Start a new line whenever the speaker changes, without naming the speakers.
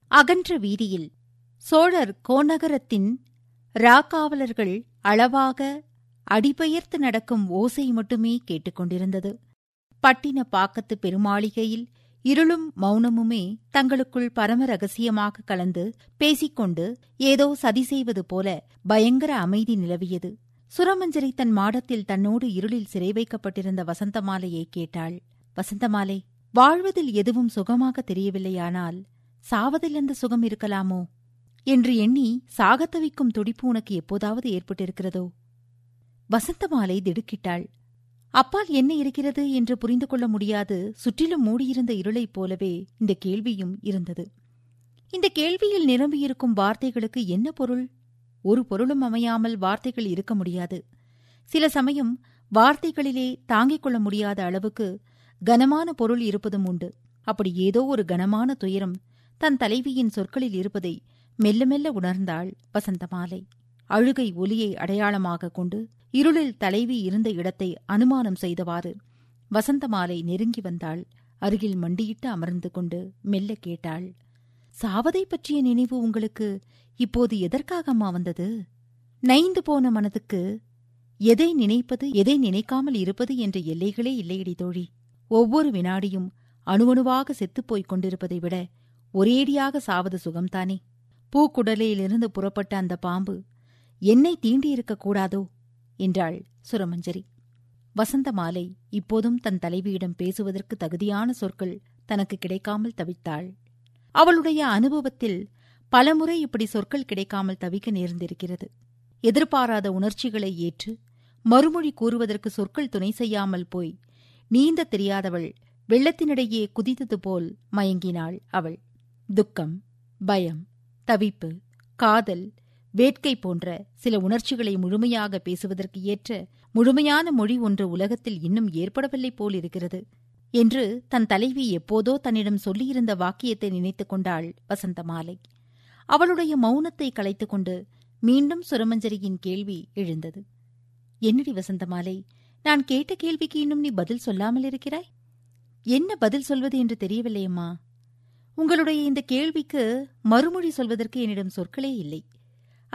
அகன்ற வீதியில் சோழர் கோநகரத்தின் ராக்காவலர்கள் அளவாக அடிபெயர்த்து நடக்கும் ஓசை மட்டுமே கேட்டுக்கொண்டிருந்தது பட்டின பாக்கத்து பெருமாளிகையில் இருளும் மௌனமுமே தங்களுக்குள் பரம ரகசியமாக கலந்து பேசிக்கொண்டு ஏதோ சதி செய்வது போல பயங்கர அமைதி நிலவியது சுரமஞ்சரி தன் மாடத்தில் தன்னோடு இருளில் சிறை வைக்கப்பட்டிருந்த வசந்தமாலையை கேட்டாள் வசந்தமாலை வாழ்வதில் எதுவும் சுகமாக தெரியவில்லையானால் சாவதில் அந்த சுகம் இருக்கலாமோ என்று எண்ணி சாகத்தவிக்கும் துடிப்பு உனக்கு எப்போதாவது ஏற்பட்டிருக்கிறதோ வசந்தமாலை திடுக்கிட்டாள் அப்பால் என்ன இருக்கிறது என்று புரிந்து கொள்ள முடியாது சுற்றிலும் மூடியிருந்த இருளைப் போலவே இந்த கேள்வியும் இருந்தது இந்த கேள்வியில் நிரம்பியிருக்கும் வார்த்தைகளுக்கு என்ன பொருள் ஒரு பொருளும் அமையாமல் வார்த்தைகள் இருக்க முடியாது சில சமயம் வார்த்தைகளிலே தாங்கிக் கொள்ள முடியாத அளவுக்கு கனமான பொருள் இருப்பதும் உண்டு அப்படி ஏதோ ஒரு கனமான துயரம் தன் தலைவியின் சொற்களில் இருப்பதை மெல்ல மெல்ல உணர்ந்தாள் வசந்தமாலை அழுகை ஒலியை அடையாளமாக கொண்டு இருளில் தலைவி இருந்த இடத்தை அனுமானம் செய்தவாறு வசந்தமாலை நெருங்கி வந்தாள் அருகில் மண்டியிட்டு அமர்ந்து கொண்டு மெல்ல கேட்டாள் சாவதை பற்றிய நினைவு உங்களுக்கு இப்போது எதற்காக அம்மா வந்தது நைந்து போன மனதுக்கு எதை நினைப்பது எதை நினைக்காமல் இருப்பது என்ற எல்லைகளே இல்லையடி தோழி ஒவ்வொரு வினாடியும் அணுவணுவாக செத்துப்போய்க் கொண்டிருப்பதை விட ஒரேடியாக சாவது சுகம்தானே பூக்குடலையிலிருந்து புறப்பட்ட அந்த பாம்பு என்னை தீண்டியிருக்கக் கூடாதோ என்றாள் சுரமஞ்சரி வசந்தமாலை இப்போதும் தன் தலைவியிடம் பேசுவதற்கு தகுதியான சொற்கள் தனக்கு கிடைக்காமல் தவித்தாள் அவளுடைய அனுபவத்தில் பலமுறை இப்படி சொற்கள் கிடைக்காமல் தவிக்க நேர்ந்திருக்கிறது எதிர்பாராத உணர்ச்சிகளை ஏற்று மறுமொழி கூறுவதற்கு சொற்கள் துணை செய்யாமல் போய் நீந்த தெரியாதவள் வெள்ளத்தினிடையே குதித்தது போல் மயங்கினாள் அவள் துக்கம் பயம் தவிப்பு காதல் வேட்கை போன்ற சில உணர்ச்சிகளை முழுமையாக பேசுவதற்கு ஏற்ற முழுமையான மொழி ஒன்று உலகத்தில் இன்னும் ஏற்படவில்லை போல் இருக்கிறது என்று தன் தலைவி எப்போதோ தன்னிடம் சொல்லியிருந்த வாக்கியத்தை நினைத்துக் கொண்டாள் வசந்தமாலை அவளுடைய மௌனத்தை கலைத்துக் கொண்டு மீண்டும் சுரமஞ்சரியின் கேள்வி எழுந்தது என்னடி வசந்தமாலை நான் கேட்ட கேள்விக்கு இன்னும் நீ பதில் சொல்லாமல் இருக்கிறாய் என்ன பதில் சொல்வது என்று தெரியவில்லையம்மா உங்களுடைய இந்த கேள்விக்கு மறுமொழி சொல்வதற்கு என்னிடம் சொற்களே இல்லை